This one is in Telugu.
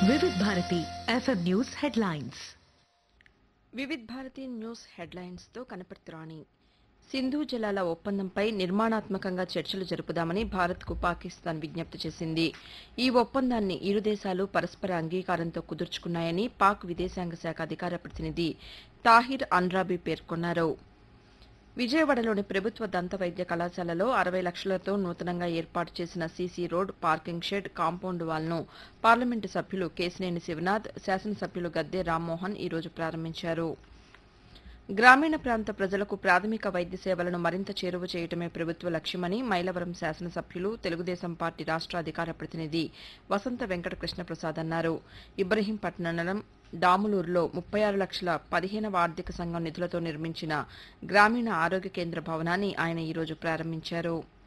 Vividh Bharati FM news headlines Vividh Bharati news హెడ్లైన్స్తో కనపడుతురాణి సింధు జలాల ఒప్పందంపై నిర్మాణాత్మకంగా చర్చలు జరుపుదామని భారత్కు పాకిస్తాన్ విజ్ఞప్తి చేసింది ఈ ఒప్పందాన్ని ఇరు దేశాలు పరస్పర అంగీకారంతో కుదుర్చుకున్నాయని పాక్ విదేశాంగ శాఖ అధికార ప్రతినిధి తాహిర్ అన్రాబీ పేర్కొన్నారు విజయవాడలోని ప్రభుత్వ దంత వైద్య కళాశాలలో అరవై లక్షలతో నూతనంగా ఏర్పాటు చేసిన CC road parking shed compound వాల్ను పార్లమెంటు సభ్యులు కేసినేని శివనాథ్ శాసనసభ్యులు గద్దె రామ్మోహన్ ఈరోజు ప్రారంభించారు గ్రామీణ ప్రాంత ప్రజలకు ప్రాథమిక వైద్య సేవలను మరింత చేరువ చేయటమే ప్రభుత్వ లక్ష్యమని మైలవరం శాసనసభ్యులు తెలుగుదేశం పార్టీ రాష్ట్ర అధికార ప్రతినిధి వసంత వెంకట కృష్ణప్రసాద్ అన్నారు ఇబ్రహీంపట్నం డాములూరులో ముప్పై ఆరు లక్షల పదిహేనవ ఆర్థిక సంఘం నిధులతో నిర్మించిన గ్రామీణ ఆరోగ్య కేంద్ర భవనాన్ని ఆయన ఈరోజు ప్రారంభించారు